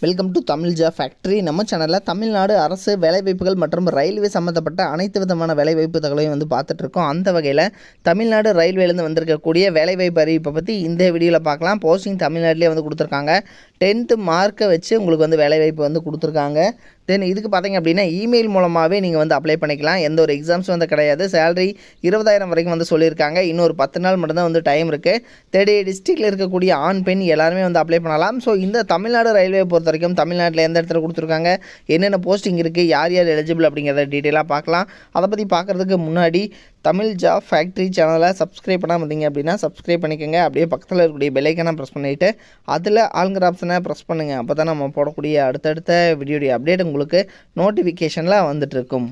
welcome to Tamil job factory நம்ம சேனலில் தமிழ்நாடு அரசு வேலைவாய்ப்புகள் மற்றும் ரயில்வே சம்மந்தப்பட்ட அனைத்து விதமான வேலைவாய்ப்பு தகவலையும் வந்து பார்த்துட்ருக்கோம் அந்த வகையில் தமிழ்நாடு ரயில்வேலேருந்து வந்திருக்கக்கூடிய வேலைவாய்ப்பு அறிவிப்பை பற்றி இந்த வீடியோவில் பார்க்கலாம் போஸ்டிங் தமிழ்நாட்டிலே வந்து கொடுத்துருக்காங்க டென்த்து மார்க்கை வச்சு உங்களுக்கு வந்து வேலைவாய்ப்பு வந்து கொடுத்துருக்காங்க தென் இதுக்கு பார்த்தீங்க அப்படின்னா இமெயில் மூலமாகவே நீங்கள் வந்து அப்ளை பண்ணிக்கலாம் எந்த ஒரு எக்ஸாம்ஸும் வந்து கிடையாது சேலரி இருபதாயிரம் வரைக்கும் வந்து சொல்லியிருக்காங்க இன்னொரு பத்து நாள் மட்டும்தான் வந்து டைம் இருக்குது தேர்ட்டி டிஸ்ட்ரிக்டில் இருக்கக்கூடிய ஆண் பெண் எல்லாருமே வந்து அப்ளை பண்ணலாம் ஸோ இந்த தமிழ்நாடு ரயில்வே பொறுத்த வரைக்கும் தமிழ்நாட்டில் எந்த இடத்துல கொடுத்துருக்காங்க என்னென்ன போஸ்டிங் இருக்குது யார் யார் எலிஜிபிள் அப்படிங்கிறத டீட்டெயிலாக பார்க்கலாம் அதை பற்றி பார்க்குறதுக்கு முன்னாடி தமிழ் ஜாப் ஃபேக்ட்ரி சேனலை சப்ஸ்கிரைப் பண்ணாமல் இருந்தீங்க அப்படின்னா சப்ஸ்கிரைப் பண்ணிக்கோங்க அப்படியே பக்கத்தில் இருக்கக்கூடிய பெல்லைக்கான ப்ரெஸ் பண்ணிவிட்டு அதில் ஆளுங்கிற ஆப்ஷனை ப்ரெஸ் பண்ணுங்கள் அப்போ தான் நம்ம போடக்கூடிய அடுத்தடுத்த வீடியோடைய அப்டேட் உங்களுக்கு நோட்டிஃபிகேஷனில் வந்துட்டு இருக்கும்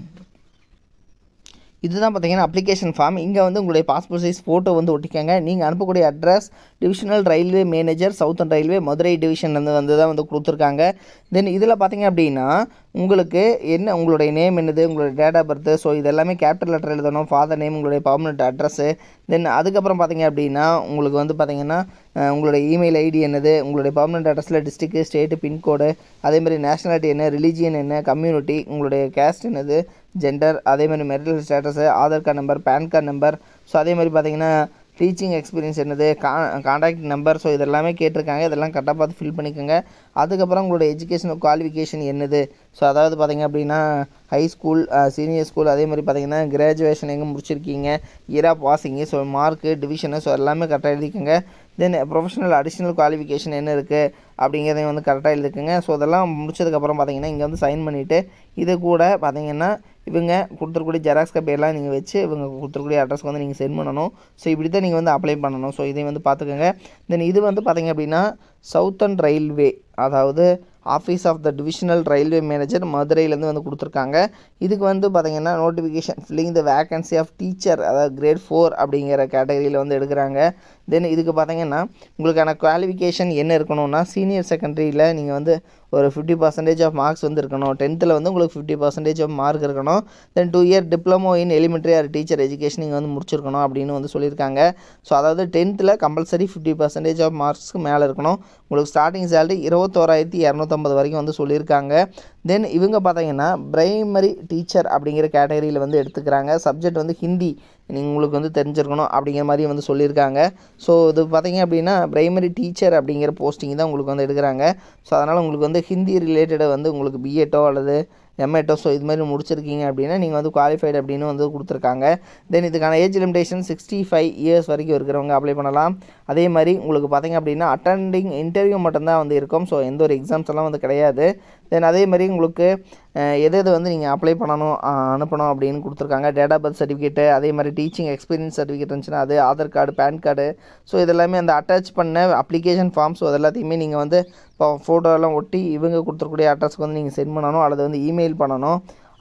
இதுதான் பார்த்தீங்கன்னா அப்ளிகேஷன் ஃபார்ம் இங்கே வந்து உங்களுடைய பாஸ்போர்ட் சைஸ் ஃபோட்டோ வந்து ஒட்டிக்கங்க நீங்கள் அனுப்பக்கூடிய address divisional railway manager southern railway Madurai டிவிஷன்லேருந்து வந்து தான் வந்து கொடுத்துருக்காங்க தென் இதில் பார்த்தீங்க அப்படின்னா உங்களுக்கு என்ன உங்களுடைய நேம் என்னது உங்களுடைய டேட் ஆஃப் பர்த்து ஸோ இது எல்லாமே கேபிட்டல் லெட்டர் எழுதணும் ஃபாதர் நேம் உங்களுடைய பர்மனெண்ட் அட்ரஸ்ஸு தென் அதுக்கப்புறம் பார்த்தீங்க அப்படின்னா உங்களுக்கு வந்து பார்த்தீங்கன்னா அஹ், உங்களுடைய இமெயில் ஐடி என்னது உங்களுடைய பர்மனெண்ட் அட்ரஸில் டிஸ்ட்ரிக்ட் ஸ்டேட்டு பின்கோடு அதேமாதிரி நேஷனாலிட்டி என்ன ரிலீஜியன் என்ன கம்யூனிட்டி உங்களுடைய கேஸ்ட் என்னது ஜெண்டர் அதேமாதிரி marital status Aadhaar card number PAN card number so அதே மாதிரி பார்த்தீங்கன்னா டீச்சிங் எக்ஸ்பீரியன்ஸ் என்னது கா காண்டாக்ட் நம்பர் ஸோ இதெல்லாமே கேட்டிருக்காங்க இதெல்லாம் கரெக்டாக பார்த்து ஃபில் பண்ணிக்கோங்க அதுக்கப்புறம் உங்களோட எஜுகேஷன் குவாலிஃபிகேஷன் என்னது ஸோ அதாவது பார்த்தீங்க அப்படின்னா ஹை ஸ்கூல் சீனியர் ஸ்கூல் அதே மாதிரி பார்த்தீங்கன்னா கிராஜுவேஷன் எங்கே முடிச்சிருக்கீங்க year of passing so mark division so எல்லாமே கரெக்டாக எழுதிக்கோங்க தென் ப்ரொஃபஷனல் அடிஷ்னல் குவாலிஃபிகேஷன் என்ன இருக்குது அப்படிங்கிறதையும் வந்து கரெக்டாக எழுதிக்கோங்க ஸோ அதெல்லாம் முடிச்சதுக்கப்புறம் பார்த்தீங்கன்னா இங்கே வந்து சைன் பண்ணிவிட்டு இது கூட பார்த்தீங்கன்னா இவங்க கொடுத்துருக்கூடிய ஜெராக்ஸ் காப்பி எல்லாம் நீங்கள் வச்சு இவங்க கொடுத்துருக்கூடிய அட்ரஸ்க்கு வந்து நீங்கள் சென்ட் பண்ணணும் ஸோ இப்படி தான் நீங்கள் வந்து அப்ளை பண்ணணும் ஸோ இதையும் வந்து பார்த்துக்கோங்க தென் இது வந்து பார்த்தீங்க அப்படின்னா சவுத்தன் ரயில்வே அதாவது office of the divisional railway manager மதுரையிலேருந்து வந்து கொடுத்துருக்காங்க இதுக்கு வந்து பார்த்தீங்கன்னா notification filling the vacancy of teacher அதாவது கிரேட் ஃபோர் அப்படிங்கிற கேட்டகரியில் வந்து எடுக்கிறாங்க தென் இதுக்கு பார்த்தீங்கன்னா உங்களுக்கான குவாலிஃபிகேஷன் என்ன இருக்கணும்னா சீனியர் செகண்டரியில் நீங்கள் வந்து ஒரு ஃபிஃப்டி பர்சன்டேஜ் ஆஃப் மார்க்ஸ் வந்து இருக்கணும் டென்த்தில் வந்து உங்களுக்கு ஃபிஃப்டி பர்சன்டேஜ் ஆஃப் மார்க் இருக்கணும் then two year diploma in elementary or teacher education நீங்கள் வந்து முடிச்சிருக்கணும் அப்படின்னு வந்து சொல்லியிருக்காங்க ஸோ அதாவது டென்த்தில் கம்பல்சரி ஃபிஃப்டி பர்சன்டேஜ் ஆஃப் மார்க்ஸ்க்கு மேலே இருக்கணும் உங்களுக்கு ஸ்டார்டிங் சேலரி இருபத்தோராயிரத்தி இரநூத்தம்பது வரைக்கும் வந்து சொல்லியிருக்காங்க தென் இவங்க பார்த்தீங்கன்னா பிரைமரி டீச்சர் அப்படிங்கிற கேட்டகரியில் வந்து எடுத்துக்கிறாங்க சப்ஜெக்ட் வந்து ஹிந்தி நீங்கள் உங்களுக்கு வந்து தெரிஞ்சிருக்கணும் அப்படிங்கிற மாதிரி வந்து சொல்லியிருக்காங்க ஸோ இது பார்த்தீங்க அப்படின்னா பிரைமரி டீச்சர் அப்படிங்கிற போஸ்டிங் தான் உங்களுக்கு வந்து எடுக்கிறாங்க ஸோ அதனால் உங்களுக்கு வந்து ஹிந்தி ரிலேட்டடை வந்து உங்களுக்கு பிஎட்டோ அல்லது எம்ஏட்டோ ஸோ இது மாதிரி முடிச்சிருக்கீங்க அப்படின்னா நீங்கள் வந்து குவாலிஃபைடு அப்படின்னு வந்து கொடுத்துருக்காங்க தென் இதுக்கான age limitation sixty five years வரைக்கும் இருக்கிறவங்க அப்ளை பண்ணலாம் அதே மாதிரி உங்களுக்கு பார்த்தீங்க அப்படின்னா அட்டெண்டிங் இன்டர்வியூ மட்டும்தான் வந்து இருக்கும் ஸோ எந்த ஒரு எக்ஸாம்ஸ் எல்லாம் வந்து கிடையாது தென் அதே மாதிரி உங்களுக்கு அஹ், எது எது வந்து நீங்கள் அப்ளை பண்ணணும் அஹ், அனுப்பணும் அப்படின்னு கொடுத்துருக்காங்க டேட் ஆஃப் பர்த் சர்டிஃபிகேட்டு அதே மாதிரி டீச்சிங் எக்ஸ்பீரியன்ஸ் சர்டிஃபிகேட் இருந்துச்சுன்னா அது Aadhaar card PAN card so இதெல்லாமே அந்த அட்டாச் பண்ண அப்ளிகேஷன் ஃபார்ம் ஸோ அது எல்லாத்தையுமே நீங்கள் வந்து இப்போ ஃபோட்டோலாம் ஒட்டி இவங்க கொடுத்துருக்கூடிய அட்ரஸ்க்கு வந்து நீங்கள் சென்ட் பண்ணணும் அல்லது வந்து இமெயில் பண்ணணும்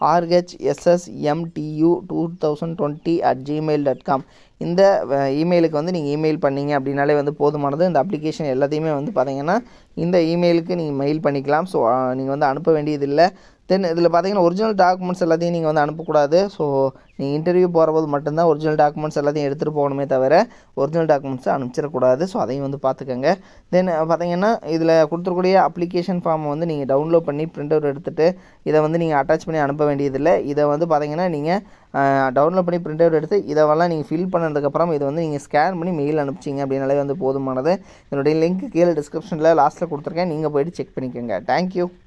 RHSSMDU two thousand twenty at Gmail dot com இந்த இமெயிலுக்கு வந்து நீங்கள் இமெயில் பண்ணீங்க அப்படின்னாலே வந்து போதுமானது இந்த அப்ளிகேஷன் எல்லாத்தையுமே வந்து பார்த்தீங்கன்னா இந்த இமெயிலுக்கு நீங்கள் மெயில் பண்ணிக்கலாம் ஸோ நீங்கள் வந்து அனுப்ப வேண்டியதில்லை தென் இதில் பார்த்தீங்கன்னா ஒரிஜினல் டாக்குமெண்ட்ஸ் எல்லாத்தையும் நீங்கள் வந்து அனுப்பக்கூடாது ஸோ நீங்கள் இன்டர்வியூ போகிறபோது மட்டும்தான் ஒரிஜினல் டாக்குமெண்ட்ஸ் எல்லாத்தையும் எடுத்துகிட்டு போகணுமே தவிர ஒரிஜினல் டாக்குமெண்ட்ஸை அனுப்பிச்சிடக்கூடாது ஸோ அதையும் வந்து பார்த்துக்கோங்க தென் பார்த்தீங்கன்னா இதில் கொடுத்துருக்கூடிய அப்ளிகேஷன் ஃபார்மை வந்து நீங்கள் டவுன்லோட் பண்ணி பிரிண்ட் அவுட் எடுத்துகிட்டு இதை வந்து நீங்கள் அட்டாச் பண்ணி அனுப்ப வேண்டியதில்லை இதை வந்து பார்த்தீங்கன்னா நீங்கள் டவுன்லோட் பண்ணி பிரிண்ட் அவுட் எடுத்து இதெல்லாம் நீங்கள் ஃபில் பண்ணதுக்கப்புறம் இதை வந்து நீங்கள் ஸ்கேன் பண்ணி மெயில் அனுப்பிச்சிங்க அப்படின்னாலே வந்து போதுமானது என்னுடைய லிங்க் கீழே டிஸ்கிரிப்ஷனில் லாஸ்ட்டில் கொடுத்துருக்கேன் நீங்கள் போயிட்டு செக் பண்ணிக்கோங்க தேங்க்யூ